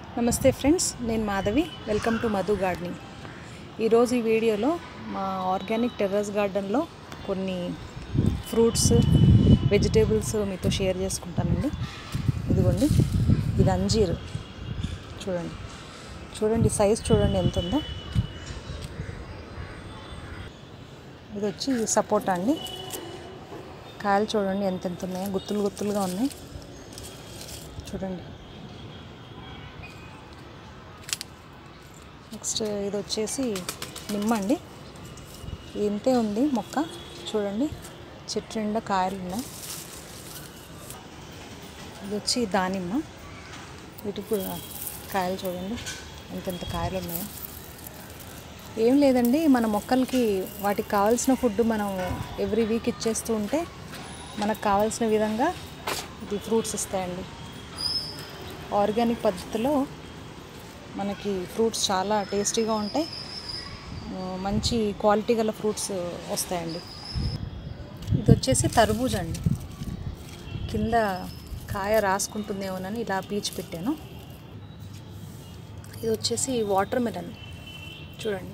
నమస్తే ఫ్రెండ్స్ నేను Madhavi welcome to Madhu gardening ఈరోజు ఈ వీడియోలో మా ఆర్గానిక్ టెర్రస్ గార్డెన్లో కొన్ని ఫ్రూట్స్ వెజిటేబుల్స్ మీతో షేర్ చేసుకుంటానండి ఇదిగోండి ఇది అంజీర్ చూడండి చూడండి సైజ్ చూడండి ఎంత ఉందో ఇది వచ్చి సపోటా అండి కాయలు చూడండి ఎంత ఎంత ఉన్నాయో గుత్తులు గుత్తులుగా ఉన్నాయి చూడండి నెక్స్ట్ ఇది వచ్చేసి నిమ్మ అండి ఇంతే ఉంది మొక్క చూడండి చెట్టు నిండా కాయలు ఉన్నాయి ఇది వచ్చి దానిమ్మ వీటికి కూడా కాయలు చూడండి ఎంతెంత కాయలు ఉన్నాయో ఏం లేదండి మన మొక్కలకి వాటికి కావాల్సిన ఫుడ్ మనం ఎవ్రీ వీక్ ఇచ్చేస్తూ ఉంటే మనకు కావాల్సిన విధంగా ఇది ఫ్రూట్స్ ఇస్తాయండి ఆర్గానిక్ పద్ధతిలో మనకి ఫ్రూట్స్ చాలా టేస్టీగా ఉంటాయి ఆ, మంచి క్వాలిటీ గల ఫ్రూట్స్ వస్తాయండి ఇది వచ్చేసి తర్బూజ్ అండి కింద కాయ రాసుకుంటుందేమోనని ఇలా పీచు పెట్టాను ఇది వచ్చేసి వాటర్ మెలన్ చూడండి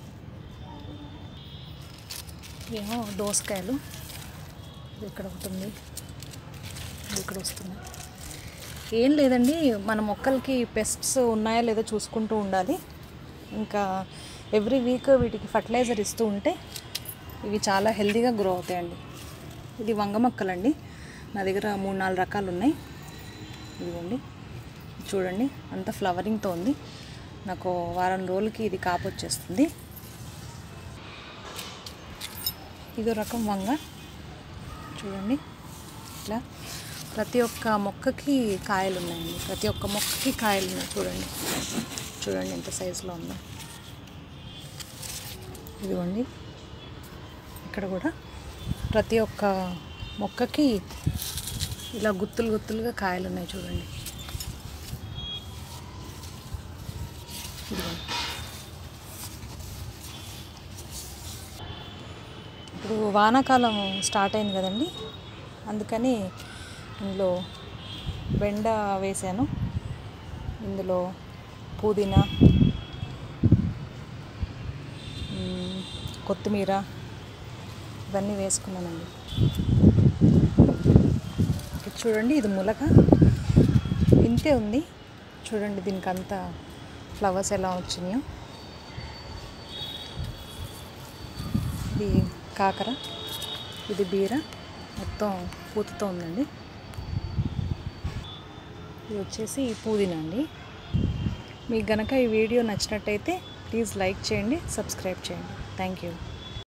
ఏమో దోసకాయలు ఇది ఇక్కడ ఒకటి ఉంది ఇది ఇక్కడ వస్తున్నాయి ఏం లేదండి మన మొక్కలకి పెస్ట్స్ ఉన్నాయా లేదో చూసుకుంటూ ఉండాలి ఇంకా ఎవ్రీ వీక్ వీటికి ఫర్టిలైజర్ ఇస్తూ ఉంటే ఇవి చాలా హెల్తీగా గ్రో అవుతాయండి ఇది వంగ మొక్కలండి నా దగ్గర మూడు నాలుగు రకాలు ఉన్నాయి ఇదిగోండి చూడండి అంత ఫ్లవరింగ్తో ఉంది నాకు వారం రోజులకి ఇది కాపు వచ్చేస్తుంది ఇదో రకం వంగ చూడండి ఇట్లా ప్రతి ఒక్క మొక్కకి కాయలు ఉన్నాయండి ప్రతి ఒక్క మొక్కకి కాయలు ఉన్నాయి చూడండి చూడండి ఎంత సైజులో ఉందో ఇదిగోండి ఇక్కడ కూడా ప్రతి ఒక్క మొక్కకి ఇలా గుత్తులు గుత్తులుగా కాయలు ఉన్నాయి చూడండి ఇదిగోండి ఇప్పుడు వానాకాలం స్టార్ట్ అయింది కదండి అందుకని ఇందులో బెండ వేసాను ఇందులో పుదీనా మ్, కొత్తిమీర ఇవన్నీ వేసుకున్నానండి ఇది చూడండి ఇది ములక ఇంతే ఉంది చూడండి దీనికి అంతా ఫ్లవర్స్ ఎలా వచ్చినాయో ఇది కాకర ఇది బీర మొత్తం పూతతో ఉందండి ఇది వచ్చేసి పుదీనా అండి మీకు గనక ఈ వీడియో నచ్చినట్టయితే ప్లీజ్ లైక్ చేయండి సబ్స్క్రైబ్ చేయండి థ్యాంక్ యూ